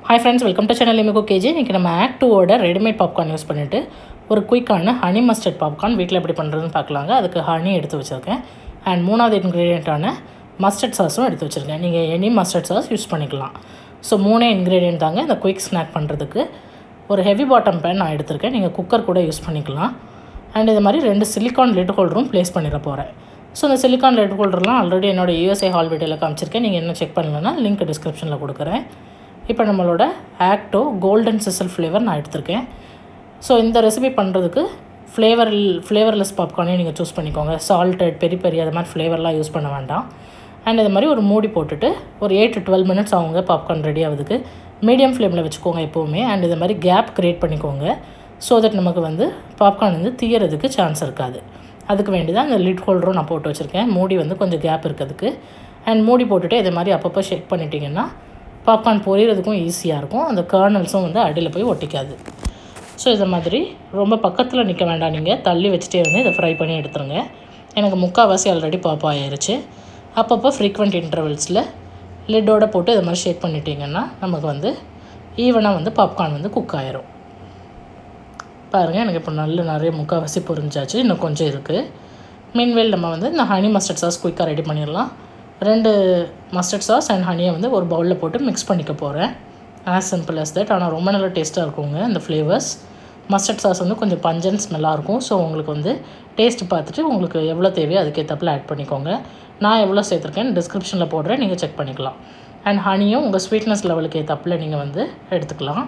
hi friends welcome to channel Amigo KG இன்றைக்கி நம்ம act டூவோட ரெடிமேட் பாப்கார்ன் யூஸ் பண்ணிவிட்டு ஒரு குயிக்கான ஹனி மஸ்டர்ட் பாப்கார்ன் வீட்டில் எப்படி பண்ணுறதுன்னு பார்க்கலாங்க அதுக்கு ஹனி எடுத்து வச்சுருக்கேன் அண்ட் மூணாவது இன்க்ரீடியண்ட்டான மஸ்டர்ட் சாஸும் எடுத்து வச்சுருக்கேன் நீங்கள் எனி மஸ்டர்ட் சாஸ் யூஸ் பண்ணிக்கலாம் ஸோ மூணே இன்க்ரீடியன்ட் தாங்க இந்த குயிக் ஸ்நாக் பண்ணுறதுக்கு ஒரு ஹெவி பாட்டம் பேன் நான் எடுத்திருக்கேன் நீங்கள் குக்கர் கூட யூஸ் பண்ணிக்கலாம் அண்ட் இது மாதிரி ரெண்டு சிலிக்கான் லிட் ஹோல்டரும் ப்ளேஸ் பண்ணிட போகிறேன் ஸோ இந்த சிலிக்கான் லிட் ஹோல்டர்லாம் ஆல்ரெடி என்னோட யூஎஸ்ஏ ஹால் வீடியோவில் காமிச்சிருக்கேன் நீங்கள் என்ன செக் பண்ணலன்னா லிங்க் டிஸ்கிரிப்ஷனில் கொடுக்குறேன் இப்போ நம்மளோட ஆக்டோ கோல்டன் சிசல் ஃப்ளேவர் நான் எடுத்திருக்கேன் ஸோ இந்த ரெசிபி பண்ணுறதுக்கு ஃப்ளேவர் ஃப்ளேவர்லெஸ் பாப்கார்னே நீங்கள் சூஸ் பண்ணிக்கோங்க சால்ட்டட் பெரி பெரி அது மாதிரி ஃப்ளேவர்லாம் யூஸ் பண்ண வேண்டாம் அண்ட் இது மாதிரி ஒரு மூடி போட்டுட்டு ஒரு எயிட் டு டுவெல் மினிட்ஸ் ஆகுங்க பாப்கார்ன் ரெடி ஆகுதுக்கு மீடியம் ஃப்ளேமில் வச்சுக்கோங்க எப்போவுமே அண்ட் இது மாதிரி கேப் க்ரியேட் பண்ணிக்கோங்க ஸோ தட் நமக்கு வந்து பாப்கார்ன் வந்து தீயறதுக்கு சான்ஸ் இருக்காது அதுக்கு வேண்டி தான் இந்த லிட் ஹோல்டரும் நான் போட்டு வச்சுருக்கேன் மூடி வந்து கொஞ்சம் கேப் இருக்கிறதுக்கு அண்ட் மூடி போட்டுட்டு இது மாதிரி அப்பப்போ ஷேக் பண்ணிட்டீங்கன்னா பாப்கார்ன் பொரியறதுக்கும் ஈஸியாக இருக்கும் அந்த கர்னல்ஸும் வந்து அடியில் போய் ஒட்டிக்காது ஸோ இதை மாதிரி ரொம்ப பக்கத்தில் நிற்க வேண்டாம் நீங்கள் தள்ளி வச்சுட்டே வந்து இதை ஃப்ரை பண்ணி எடுத்துருங்க எனக்கு முக்கால்வாசி ஆல்ரெடி பாப் ஆயிருச்சு அப்பப்போ ஃப்ரீக்வெண்ட் இன்டர்வல்ஸில் லிட்டோட போட்டு இதை மாதிரி ஷேக் பண்ணிட்டீங்கன்னா நமக்கு வந்து ஈவனாக வந்து பாப்கார்ன் வந்து குக் ஆயிரும் பாருங்கள் எனக்கு இப்போ நல்ல நிறைய முக்கால்வாசி பொரிஞ்சாச்சு இன்னும் கொஞ்சம் இருக்குது மீன்வேல் நம்ம வந்து இந்த ஹனி மஸ்டர்ட் சாஸ் குயிக்காக ரெடி பண்ணிடலாம் ரெண்டு மஸ்டர்ட் சாஸ் அண்ட் ஹனியை வந்து ஒரு பவுலில் போட்டு மிக்ஸ் பண்ணிக்க போகிறேன் ஆஸ் சிம்பிள் அஸ் தட் ஆனால் ரொம்ப நல்லா டேஸ்ட்டாக இருக்குங்க இந்த ஃப்ளேவர்ஸ் மஸ்டர்ட் சாஸ் வந்து கொஞ்சம் பஞ்சன் ஸ்மெல்லாக இருக்கும் ஸோ உங்களுக்கு வந்து டேஸ்ட் பார்த்துட்டு உங்களுக்கு எவ்வளோ தேவையோ அதுக்கேற்றப்பில் ஆட் பண்ணிக்கோங்க நான் எவ்வளோ சேர்த்துருக்கேன் டிஸ்கிரிப்ஷனில் போடுறேன் நீங்கள் செக் பண்ணிக்கலாம் அண்ட் ஹனியும் உங்கள் ஸ்வீட்னஸ் லெவலுக்கு ஏற்றப்பில் நீங்கள் வந்து எடுத்துக்கலாம்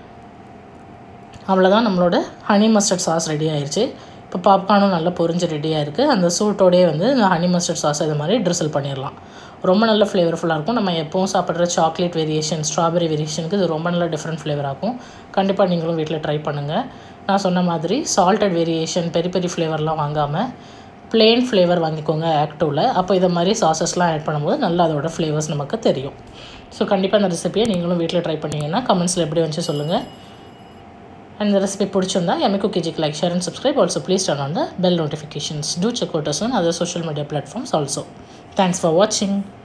அவ்வளோதான் நம்மளோட ஹனி மஸ்டர்ட் சாஸ் ரெடி ஆயிடுச்சு இப்போ பாப்கார்னும் நல்லா பொரிஞ்சு ரெடியாக இருக்குது அந்த சூட்டோடையே வந்து இந்த ஹனி மஸ்டர்ட் சாஸ் இது மாதிரி ட்ரிசல் பண்ணிடலாம் ரொம்ப நல்ல ஃப்ளேவர்ஃபுல்லாக இருக்கும் நம்ம எப்போவும் சாப்பிட்ற சாக்லேட் வேரியேஷன் ஸ்ட்ராபெரி வேரியேஷனுக்கு இது ரொம்ப நல்ல டிஃப்ரெண்ட் ஃப்ளேவர் ஆகும் கண்டிப்பாக நீங்களும் வீட்டில் ட்ரை பண்ணுங்கள் நான் சொன்ன மாதிரி சால்டட் வேரியேஷன் பெரிய பெரிய ஃப்ளேவர்லாம் வாங்காமல் பிளெயின் ஃப்ளேவர் வாங்கிக்கோங்க ஆக்டிவில் அப்போ இதை மாதிரி சாசஸ்லாம் ஆட் பண்ணும்போது நல்லா அதோட ஃப்ளேவர்ஸ் நமக்கு தெரியும் ஸோ கண்டிப்பாக இந்த ரெசிபியை நீங்களும் வீட்டில் ட்ரை பண்ணிங்கன்னா கமெண்ட்ஸில் எப்படி வந்துச்சு சொல்லுங்கள் and the recipe பிடிச்சிருந்தா எமிகோ கேஜிக்கு like share and subscribe also please turn on the bell notifications to check out us on other social media platforms also thanks for வாட்சிங்